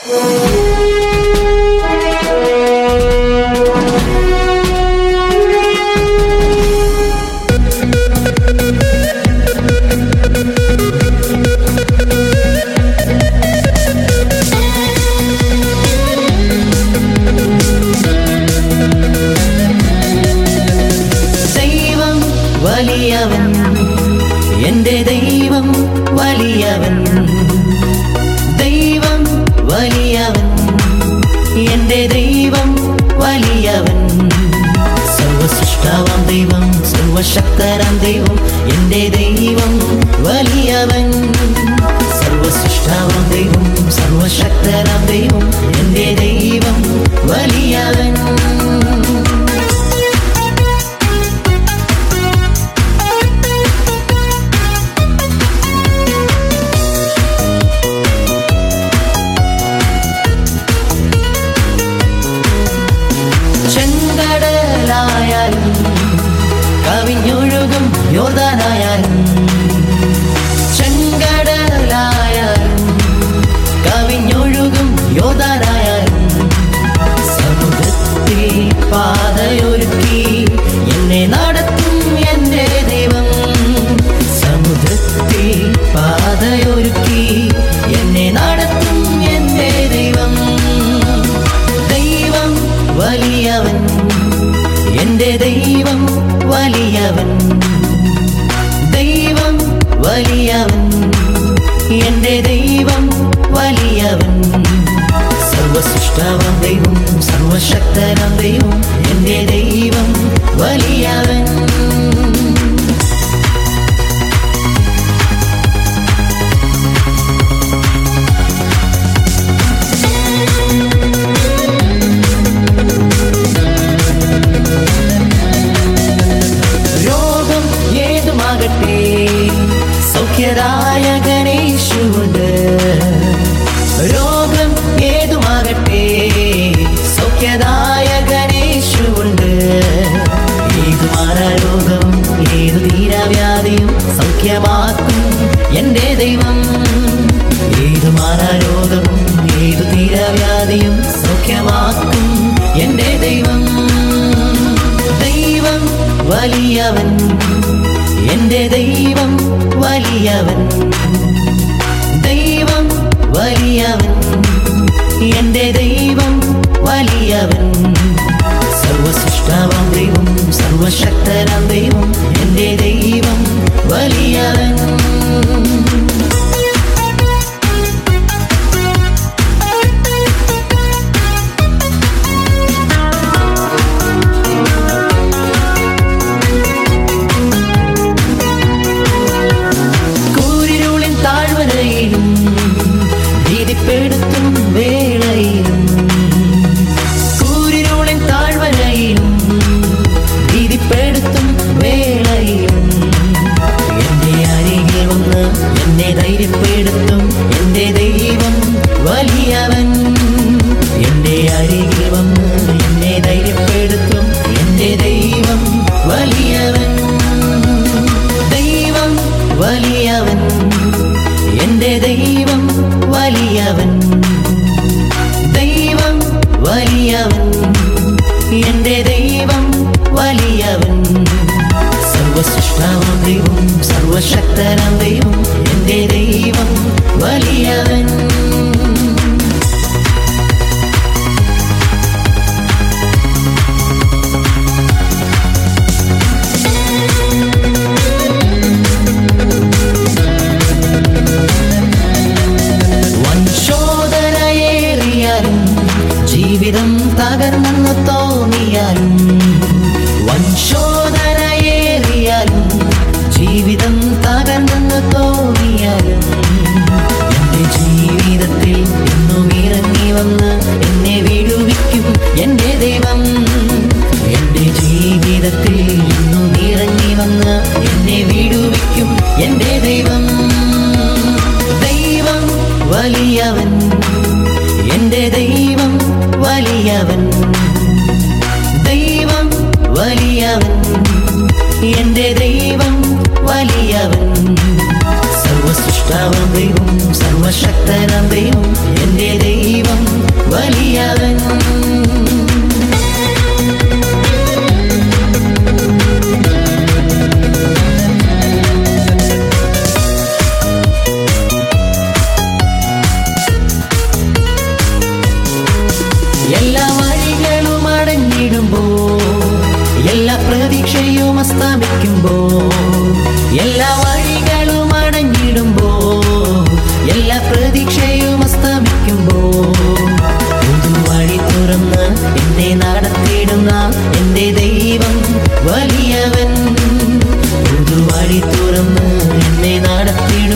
ദൈവം വലിയവൻ എന്റെ ദൈവം വലിയവൻ ദൈവം വലിയവൻ എന്റെ ദൈവം വലിയവൻ സർവസൃഷ്ടാവാം ദൈവം സർവശക്തരാം ദൈവം എന്റെ ദൈവം വലിയവൻ സർവസൃഷ്ടാവാം ദൈവം സർവശക്തരാം ദൈവം എന്റെ ദൈവം വലിയവൻ ചെങ്കടലായാലും കവിഞ്ഞൊഴുകും യോർദാനായാലും ചെങ്കടലായാലും കവിഞ്ഞൊഴുകും യോർദാനായാലും സമുദ്രത്തിൽ പാതയൊരുക്കി എന്നെ നടത്തും എന്റെ ദൈവം സമുദ്രത്തിൽ പാതയൊരുക്കി എന്നെ നടത്തും എന്റെ ദൈവം ദൈവം വലിയവൻ എന്റെ ദൈവം വലിയവൻ ദൈവം വലിയവൻ എന്റെ ദൈവം വലിയവൻ സർവസൃഷ്ടാവാം ദൈവം സർവശക്തനാം ദൈവം എന്റെ ദൈവം വലിയവൻ രോഗം ഏതുമാകട്ടെ സൗഖ്യദായ ഗണേശുണ്ട് രോഗം ഏതുമാകട്ടെ സൗഖ്യദായ ഗണേശുണ്ട് ഏതു മാറാരോഗം ഏതു തീരാവ്യാധിയും സൗഖ്യമാക്കും എന്റെ ദൈവം ഏതു മാറാരോഗവും ഏതു തീരാവ്യാധിയും സൗഖ്യമാക്കും എന്റെ ദൈവം ദൈവം വലിയവൻ എന്റെ ദൈവം വലിയവൻ ദൈവം വലിയവൻ എന്റെ ദൈവം വലിയവൻ സർവസൃഷ്ടാവാം ദൈവം സർവശക്തനാം ദൈവം എന്റെ ദൈവം വലിയവൻ കൂരിരുളിൻ താഴ്വരയിലും ഭീതിപ്പെടുത്തും വേളയിലും കൂരിരുളിൻ താഴ്വരയിലും ഭീതിപ്പെടുത്തും വേളയിലും എന്റെ അരികിൽ വന്ന് എന്നെ ധൈര്യപ്പെടുത്തും എന്റെ ദൈവം വലിയവൻ എന്റെ അരികിൽ വന്ന് എന്നെ ധൈര്യപ്പെടുത്തും എന്റെ ദൈവം വലിയവൻ ദൈവം വലിയവൻ എന്റെ ദൈവം വലിയവൻ ദൈവം വലിയവൻ എന്റെ ദൈവം വലിയവൻ സർവസൃഷ്ടാവാം ദൈവം സർവശക്തനാം ദൈവം എന്റെ ദൈവം വലിയവൻ വൻശോധനയേറിയാലും ജീവിതം തകർന്നെന്ന് തോന്നിയാലും വൻശോധനയേറിയാലും ജീവിതം തകർന്നെന്ന് തോന്നിയാലും എന്റെ ജീവിതത്തിൽ എന്നും ഇറങ്ങി വന്ന് എന്നെ വിടുവിക്കും എന്റെ ദൈവം എന്റെ ജീവിതത്തിൽ എന്നും ഇറങ്ങി വന്ന് എന്നെ വിടുവിക്കും എന്റെ ദൈവം ദൈവം വലിയവൻ എന്റെ ദൈവം വലിയവൻ ദൈവം വലിയവൻ എന്റെ ദൈവം വലിയവൻ സർവസൃഷ്ടാവാം ദൈവം സർവശക്തനാം ദൈവം എന്റെ ദൈവം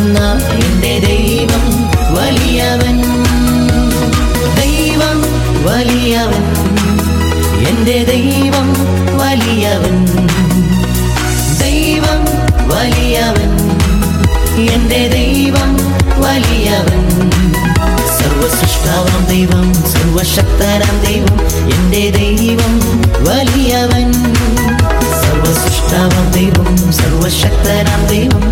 എന്നാൽ എന്റെ ദൈവം വലിയവൻ ദൈവം വലിയവൻ എന്റെ ദൈവം വലിയവൻ ദൈവം വലിയവൻ എന്റെ ദൈവം വലിയവൻ സർവസൃഷ്ടാവാം ദൈവം സർവശക്തനാം ദൈവം എന്റെ ദൈവം വലിയവൻ സർവസൃഷ്ടാവാം ദൈവം സർവശക്തനാം ദൈവം